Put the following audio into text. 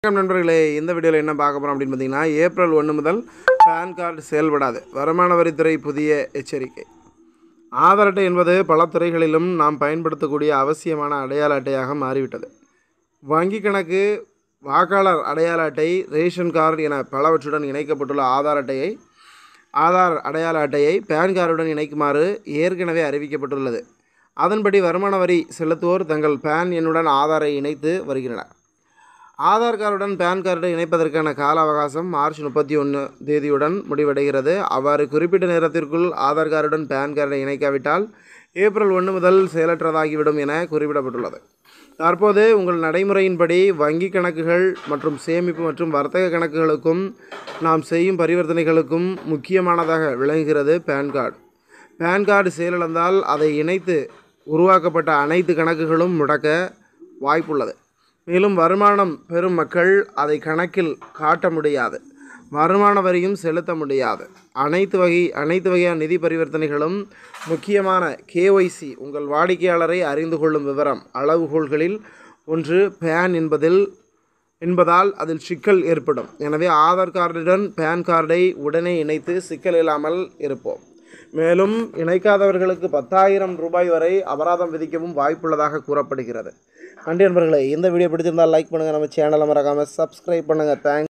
வணக்கம் நண்பர்களே இந்த வீடியோவில் என்ன பார்க்க போகிறோம் அப்படின்னு பார்த்தீங்கன்னா ஏப்ரல் ஒன்று முதல் பேன் கார்டு செயல்படாது வருமான வரித்துறை புதிய எச்சரிக்கை ஆதார் அட்டை என்பது பல துறைகளிலும் நாம் பயன்படுத்தக்கூடிய அவசியமான அடையாள அட்டையாக மாறிவிட்டது வங்கி கணக்கு வாக்காளர் அடையாள அட்டை ரேஷன் கார்டு என பலவற்றுடன் இணைக்கப்பட்டுள்ள ஆதார் அட்டையை ஆதார் அடையாள அட்டையை பேன் கார்டுடன் இணைக்குமாறு ஏற்கனவே அறிவிக்கப்பட்டுள்ளது அதன்படி வருமான வரி செலுத்துவோர் தங்கள் பேன் எண்ணுடன் ஆதாரை இணைத்து வருகின்றனர் ஆதார் கார்டுடன் பேன் கார்டை இணைப்பதற்கான கால அவகாசம் மார்ச் முப்பத்தி ஒன்று தேதியுடன் முடிவடைகிறது அவ்வாறு குறிப்பிட்ட நேரத்திற்குள் ஆதார் கார்டுடன் பேன் கார்டை இணைக்காவிட்டால் ஏப்ரல் ஒன்று முதல் செயலற்றதாகிவிடும் என குறிப்பிடப்பட்டுள்ளது தற்போது உங்கள் நடைமுறையின்படி வங்கி கணக்குகள் மற்றும் சேமிப்பு மற்றும் வர்த்தக கணக்குகளுக்கும் நாம் செய்யும் பரிவர்த்தனைகளுக்கும் முக்கியமானதாக விளங்குகிறது பேன் கார்டு பேன் கார்டு செயலிழந்தால் அதை இணைத்து உருவாக்கப்பட்ட அனைத்து கணக்குகளும் முடக்க வாய்ப்புள்ளது மேலும் வருமானம் பெறும் மக்கள் அதை கணக்கில் காட்ட முடியாது வருமான வரியும் செலுத்த முடியாது அனைத்து வகை அனைத்து வகையான நிதி பரிவர்த்தனைகளும் முக்கியமான கேஒய்சி உங்கள் வாடிக்கையாளரை அறிந்து கொள்ளும் விவரம் அளவுகோல்களில் ஒன்று பேன் என்பதில் என்பதால் அதில் சிக்கல் ஏற்படும் எனவே ஆதார் கார்டுடன் பேன் கார்டை உடனே இணைத்து சிக்கல் இல்லாமல் இருப்போம் மேலும் இணைக்காதவர்களுக்கு பத்தாயிரம் ரூபாய் வரை அபராதம் விதிக்கவும் வாய்ப்புள்ளதாக கூறப்படுகிறது நன்றி நண்பர்களே இந்த வீடியோ பிடிச்சிருந்தால் லைக் பண்ணுங்கள் நம்ம சேனலை மறக்காமல் சப்ஸ்கிரைப் பண்ணுங்கள் தேங்க்ஸ்